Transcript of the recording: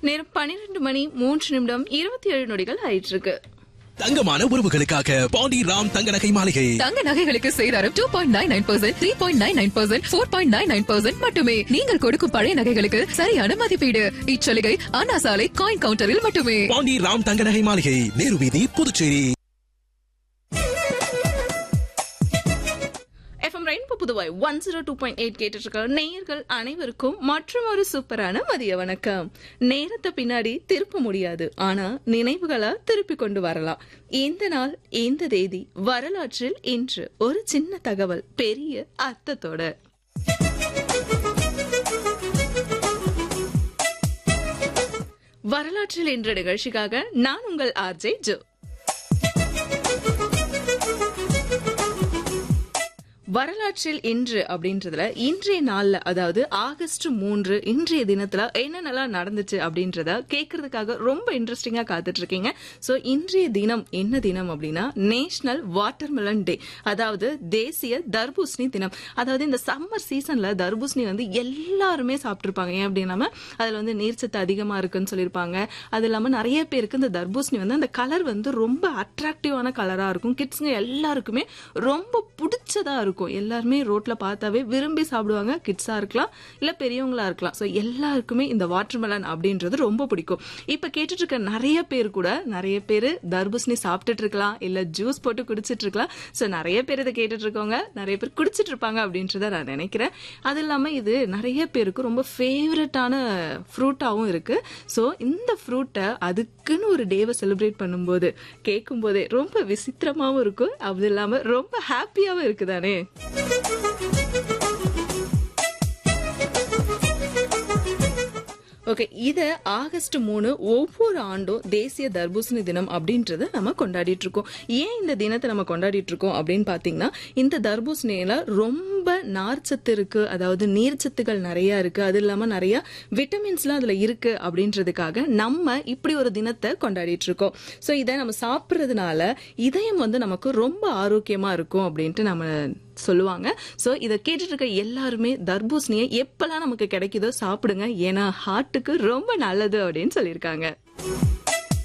நேரம் பன்னிரண்டு மணி மூன்று நிமிடம் இருபத்தி ஏழு நொடிகள் ஆயிட்டு இருக்கு தங்கமான உறவுகளுக்காக பாண்டி ராம் தங்க நகை மாளிகை தங்க நகைகளுக்கு சேதாரம் two point nine nine percent three point nine nine percent four point nine nine percent மட்டுமே நீங்கள் கொடுக்கும் பழைய நகைகளுக்கு சரியான மதிப்பீடு இச்சலுகை அண்ணா சாலை காயின் கவுண்டரில் மட்டுமே பாண்டி ராம் தங்க நகை மாளிகை நேரு வீதி Puducherry FM rainbow Puduvai one zero two point eight கேட்டுட்டு இருக்க நேயர்கள் அனைவருக்கும் மற்றும் ஒரு சூப்பரான மதிய வணக்கம் நேரத்தை பின்னாடி திருப்ப முடியாது ஆனா நினைவுகளா திருப்பி கொண்டு வரலாம் இந்த நாள் இந்த தேதி வரலாற்றில் இன்று ஒரு சின்ன தகவல் பெரிய அர்த்தத்தோட வரலாற்றில் இன்று நிகழ்ச்சிக்காக நான் உங்கள் ஆர்ஜே ஜோ வரலாற்றில் இன்று அப்படின்றதுல இன்றைய நாள்ல அதாவது ஆகஸ்ட் மூன்று இன்றைய தினத்துல என்னென்னலாம் நடந்துச்சு அப்படின்றத கேட்கறதுக்காக ரொம்ப இன்ட்ரெஸ்டிங்கா காத்துட்டு இருக்கீங்க சோ இன்றைய தினம் என்ன தினம் அப்படின்னா நேஷனல் வாட்டர்மெலன் டே அதாவது தேசிய தர்பூசணி தினம் அதாவது இந்த சம்மர் சீசன்ல தர்பூசணி வந்து எல்லாருமே சாப்பிட்டுருப்பாங்க ஏன் அப்படின்னா அதுல வந்து நீர்ச்சத்து அதிகமா இருக்குன்னு சொல்லியிருப்பாங்க அது இல்லாம நிறைய பேருக்கு இந்த தர்பூசணி வந்து அந்த கலர் வந்து ரொம்ப அட்ராக்டிவான கலரா இருக்கும் கிட்ஸுங்க எல்லாருக்குமே ரொம்ப பிடிச்சதா இருக்கும் எல்லாருமே ரோட்ல பார்த்தாவே விரும்பி சாப்பிடுவாங்க கிட்ஸா இருக்கலாம் இல்ல பெரியவங்களா இருக்கலாம் சோ எல்லாருக்குமே இந்த வாட்டர்மெலன் அப்படின்றது ரொம்ப பிடிக்கும் இப்ப கேட்டுட்டு இருக்க நிறைய பேர் கூட நிறைய பேர் தர்பூசணி சாப்பிட்டுட்டு இருக்கலாம் இல்ல ஜூஸ் போட்டு குடிச்சிட்டு இருக்கலாம் சோ நிறைய பேர் இதை கேட்டுட்டு இருக்கவங்க நிறைய பேர் குடிச்சிட்டு இருப்பாங்க அப்படின்றத நான் நினைக்கிறேன் அது இல்லாம இது நிறைய பேருக்கு ரொம்ப ஃபேவரட்டான ஃப்ரூட்டாவும் இருக்கு சோ இந்த ஃப்ரூட்டை அதுக்குன்னு ஒரு டேவை செலிப்ரேட் பண்ணும்போது கேட்கும் போதே ரொம்ப விசித்திரமாவும் இருக்கும் அது இல்லாம ரொம்ப ஹாப்பியாவும் இருக்குதானே ஓகே இத ஆகஸ்ட் மூணு ஒவ்வொரு ஆண்டும் தேசிய தர்பூசணி தினம் அப்படின்றத நம்ம கொண்டாடிட்டு இருக்கோம் ஏன் இந்த தினத்தை நம்ம கொண்டாடிட்டு இருக்கோம் அப்படின்னு பாத்தீங்கன்னா இந்த தர்பூசணியில ரொம்ப நார்ச்சத்து இருக்கு அதாவது நீர்ச்சத்துகள் நிறைய இருக்கு அது இல்லாம நிறைய விட்டமின்ஸ்லாம் அதுல இருக்கு அப்படின்றதுக்காக நம்ம இப்படி ஒரு தினத்தை கொண்டாடிட்டு இருக்கோம் சோ இதை நம்ம சாப்பிடுறதுனால இதயம் வந்து நமக்கு ரொம்ப ஆரோக்கியமா இருக்கும் அப்படின்ட்டு நம்ம சொல்லுவாங்க சோ இத கேட்டுட்டு இருக்க எல்லாருமே தர்பூசணியை எப்பெல்லாம் நமக்கு கிடைக்குதோ சாப்பிடுங்க ஏன்னா ஹார்ட்டுக்கு ரொம்ப நல்லது அப்படின்னு சொல்லியிருக்காங்க